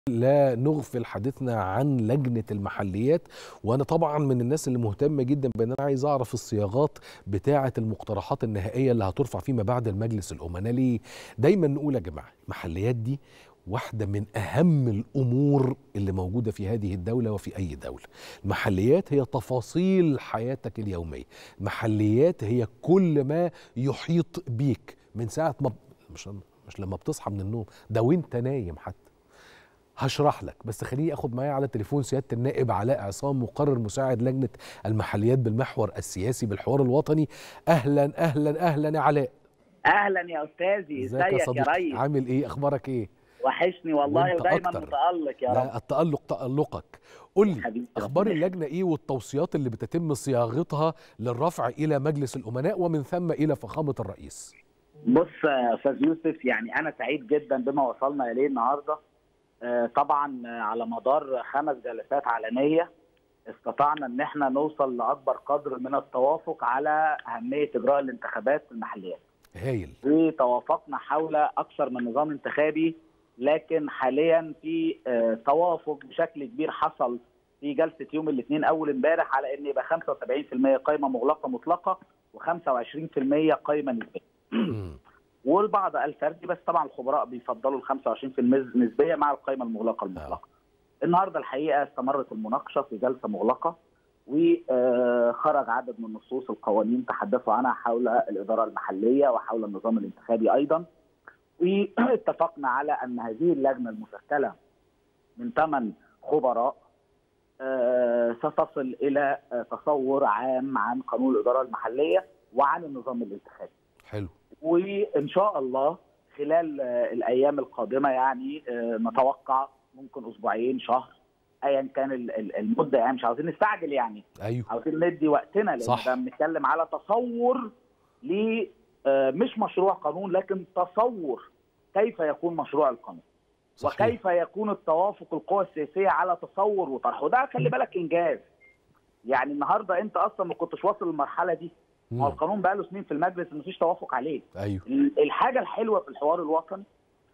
لا نغفل حديثنا عن لجنة المحليات وأنا طبعا من الناس اللي مهتمة جدا بأن أنا عايز أعرف الصياغات بتاعة المقترحات النهائية اللي هترفع فيما بعد المجلس الأمناء ليه دايما نقول يا جماعة المحليات دي واحدة من أهم الأمور اللي موجودة في هذه الدولة وفي أي دولة المحليات هي تفاصيل حياتك اليومية المحليات هي كل ما يحيط بيك من ساعة ما مش مش لما بتصحى من النوم ده وانت نايم حتى هشرح لك بس خليني اخد معايا على التليفون سياده النائب علاء عصام مقرر مساعد لجنه المحليات بالمحور السياسي بالحوار الوطني اهلا اهلا اهلا يا علاء اهلا يا استاذي ازيك يا ازيك يا صديقي ريس عامل ايه اخبارك ايه وحشني والله وانت ودايما أكتر. متالق يا لا رب التالق تالقك قول لي حبيبي اخبار ربنا اللجنه ايه والتوصيات اللي بتتم صياغتها للرفع الى مجلس الامناء ومن ثم الى فخامه الرئيس بص يا استاذ يوسف يعني انا سعيد جدا بما وصلنا اليه النهارده آه، طبعا آه، على مدار خمس جلسات علنيه استطعنا ان احنا نوصل لاكبر قدر من التوافق على اهميه اجراء الانتخابات في المحليات هايل وتوافقنا حول اكثر من نظام انتخابي لكن حاليا في آه، توافق بشكل كبير حصل في جلسه يوم الاثنين اول امبارح على ان يبقى 75% قائمه مغلقه مطلقه و25% قائمه نسبيه. مم. والبعض قال فردي بس طبعا الخبراء بيفضلوا ال 25% نسبيه مع القائمه المغلقه المطلقه. النهارده الحقيقه استمرت المناقشه في جلسه مغلقه وخرج عدد من نصوص القوانين تحدثوا عنها حول الاداره المحليه وحول النظام الانتخابي ايضا واتفقنا على ان هذه اللجنه المشكله من ثمان خبراء آه، ستصل الى آه، تصور عام عن قانون الاداره المحليه وعن النظام الانتخابي. حلو وان شاء الله خلال آه، الايام القادمه يعني آه، نتوقع ممكن اسبوعين شهر ايا كان ال- ال- المده يعني مش عاوزين نستعجل يعني ايوه عاوزين ندي وقتنا لان صح. ده بنتكلم على تصور ل آه، مش مشروع قانون لكن تصور كيف يكون مشروع القانون صحيح وكيف يكون التوافق القوى السياسيه على تصور وطرح وده خلي بالك انجاز يعني النهارده انت اصلا ما كنتش واصل للمرحله دي هو مم. القانون بقى له سنين في المجلس مفيش توافق عليه ايوه الحاجه الحلوه في الحوار الوطني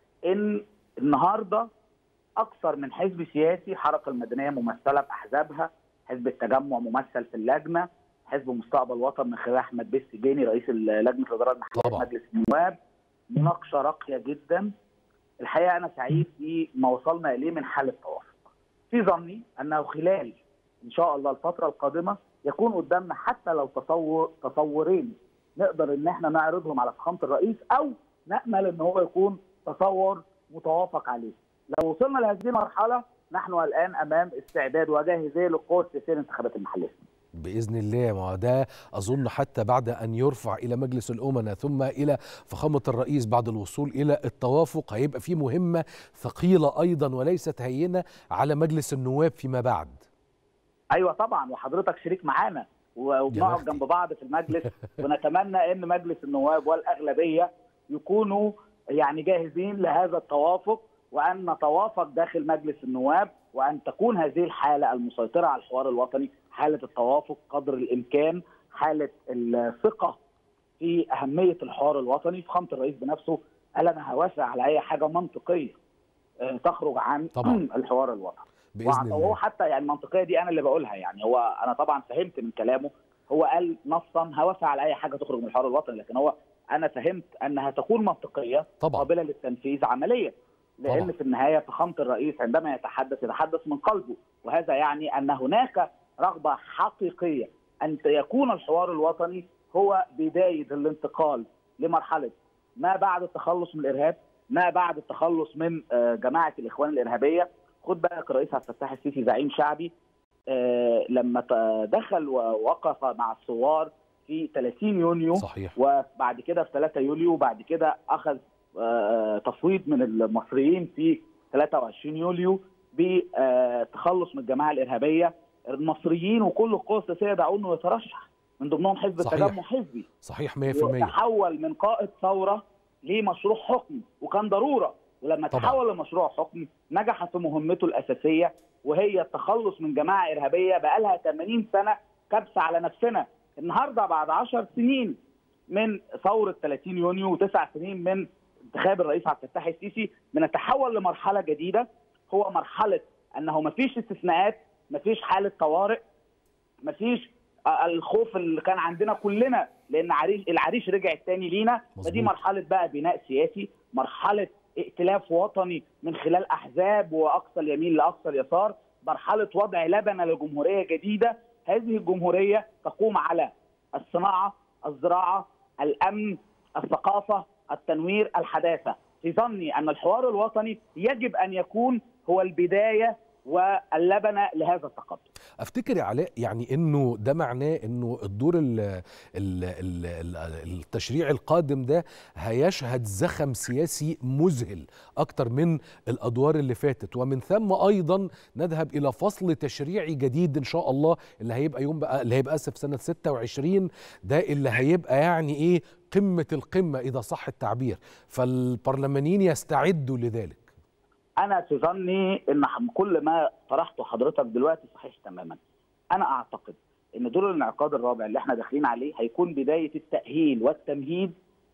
ان النهارده اكثر من حزب سياسي الحركه المدنيه ممثله باحزابها حزب التجمع ممثل في اللجنه حزب مستقبل وطن من خلال احمد بيه السجيني رئيس ال- لجنه الاداره المحليه طبعا. في مجلس النواب مناقشه راقيه جدا الحقيقه انا سعيد بما وصلنا اليه من حاله توافق في ظني انه خلال ان شاء الله الفتره القادمه يكون قدامنا حتى لو تصور تصورين نقدر ان احنا نعرضهم على فخامه الرئيس او نامل ان هو يكون تصور متوافق عليه. لو وصلنا لهذه المرحله نحن الان امام استعداد وجاهزيه للقوى السياسيه للانتخابات المحليه. باذن الله ما هو ده اظن حتى بعد ان يرفع الى مجلس الامناء ثم الى فخامه الرئيس بعد الوصول الى التوافق هيبقى في مهمه ثقيله ايضا وليست هينه على مجلس النواب فيما بعد ايوه طبعا وحضرتك شريك معانا و- وبنقعد بختي. جنب بعض في المجلس ونتمنى ان مجلس النواب والاغلبيه يكونوا يعني جاهزين لهذا التوافق وان نتوافق داخل مجلس النواب وان تكون هذه الحاله المسيطره على الحوار الوطني حاله التوافق قدر الامكان حاله الثقه في اهميه الحوار الوطني فخامه الرئيس بنفسه قال انا هوافق على اي حاجه منطقيه آه، تخرج عن طبعا. الحوار الوطني باذن وهو الله حتى يعني المنطقيه دي انا اللي بقولها يعني هو انا طبعا فهمت من كلامه هو قال نصا هوافق على اي حاجه تخرج من الحوار الوطني لكن هو انا فهمت انها تكون منطقيه طبعا قابله للتنفيذ عمليا لان طبعا. في النهايه فخامه الرئيس عندما يتحدث يتحدث من قلبه وهذا يعني ان هناك رغبه حقيقيه ان يكون الحوار الوطني هو بدايه الانتقال لمرحله ما بعد التخلص من الارهاب ما بعد التخلص من آه، جماعه الاخوان الارهابيه خد بالك الرئيس عبد الفتاح السيسي زعيم شعبي آه، لما ت- دخل ووقف مع الثوار في 30 يونيو صحيح وبعد كده في 3 يوليو وبعد كده اخذ آه، تصويت من المصريين في 23 يوليو بتخلص من الجماعه الارهابيه المصريين وكل القوى السياسيه دعوا انه يترشح من ضمنهم حزب صحيح. التجمع حزبي صحيح 100% وتحول من قائد ثوره لمشروع حكم وكان ضروره ولما طبعا. تحول لمشروع حكم نجح في مهمته الاساسيه وهي التخلص من جماعه ارهابيه بقى لها 80 سنه كبسه على نفسنا النهارده بعد 10 سنين من ثوره 30 يونيو وتسع سنين من انتخاب الرئيس عبد الفتاح السيسي بنتحول لمرحله جديده هو مرحله انه ما فيش استثناءات ما فيش حاله طوارئ ما فيش الخوف اللي كان عندنا كلنا لان عريش العريش رجع تاني لينا مظبوط. فدي مرحله بقى بناء سياسي مرحله ائتلاف وطني من خلال احزاب واقصى اليمين لاقصى اليسار مرحله وضع لبنه لجمهوريه جديده هذه الجمهوريه تقوم على الصناعه الزراعه الامن الثقافه التنوير الحداثه في ظني ان الحوار الوطني يجب ان يكون هو البدايه واللبنه لهذا التقدم افتكر يا علاء يعني انه ده معناه انه الدور ال ال ال ال التشريع القادم ده هيشهد زخم سياسي مذهل اكتر من الادوار اللي فاتت ومن ثم ايضا نذهب الى فصل تشريعي جديد ان شاء الله اللي هيبقى يوم بقى اللي هيبقى اسف سنه 26 ده اللي هيبقى يعني ايه قمه القمه اذا صح التعبير فالبرلمانيين يستعدوا لذلك انا في ظني ان كل ما طرحته حضرتك دلوقتي صحيح تماما انا اعتقد ان دور الانعقاد الرابع اللي احنا داخلين عليه هيكون بدايه التاهيل والتمهيد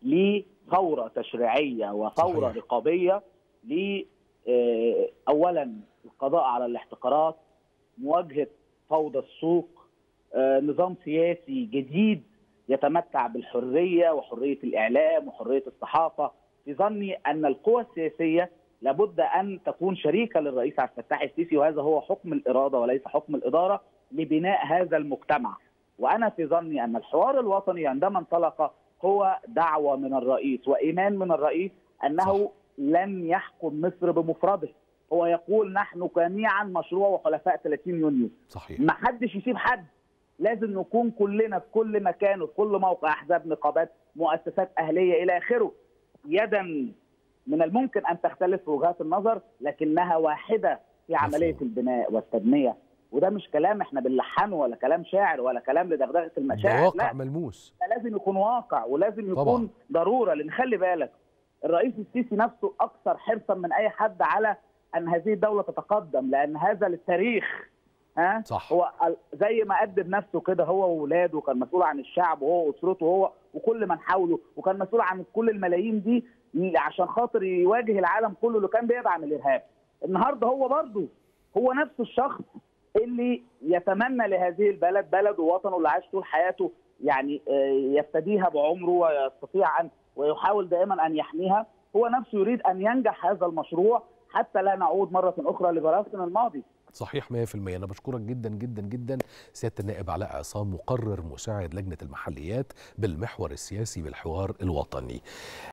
لثوره تشريعيه وثوره صحيح. رقابيه ل آه، اولا القضاء على الاحتقارات مواجهه فوضى السوق آه، نظام سياسي جديد يتمتع بالحريه وحريه الاعلام وحريه الصحافه في ظني ان القوى السياسيه لابد ان تكون شريكه للرئيس عبد الفتاح السيسي وهذا هو حكم الاراده وليس حكم الاداره لبناء هذا المجتمع وانا في ظني ان الحوار الوطني عندما انطلق هو دعوه من الرئيس وايمان من الرئيس انه صح. لن يحكم مصر بمفرده هو يقول نحن جميعا مشروع وحلفاء 30 يونيو صحيح ما حدش يسيب حد لازم نكون كلنا في كل مكان وفي كل موقع احزاب نقابات مؤسسات اهليه الى اخره يدا من الممكن ان تختلف وجهات النظر لكنها واحده في عمليه مفهوم. البناء والتنميه وده مش كلام احنا بنلحنه ولا كلام شاعر ولا كلام لدغدغه ده المشاعر واقع لا ملموس ده لازم يكون واقع ولازم يكون طبعاً. ضروره لان خلي بالك الرئيس السيسي نفسه اكثر حرصا من اي حد على ان هذه الدوله تتقدم لان هذا للتاريخ ها صح هو ال- زي ما قدم نفسه كده هو واولاده وكان مسؤول عن الشعب وهو واسرته هو وكل من حوله وكان مسؤول عن كل الملايين دي ي- عشان خاطر يواجه العالم كله اللي كان بيدعم الارهاب النهارده هو برضه هو نفس الشخص اللي يتمنى لهذه البلد بلده ووطنه اللي عاش طول حياته يعني آه، يفتديها بعمره ويستطيع ان ويحاول دائما ان يحميها هو نفسه يريد ان ينجح هذا المشروع حتى لا نعود مره اخرى لبراثن الماضي صحيح 100% انا بشكرك جدا جدا جدا سياده النائب علاء عصام مقرر مساعد لجنه المحليات بالمحور السياسي بالحوار الوطني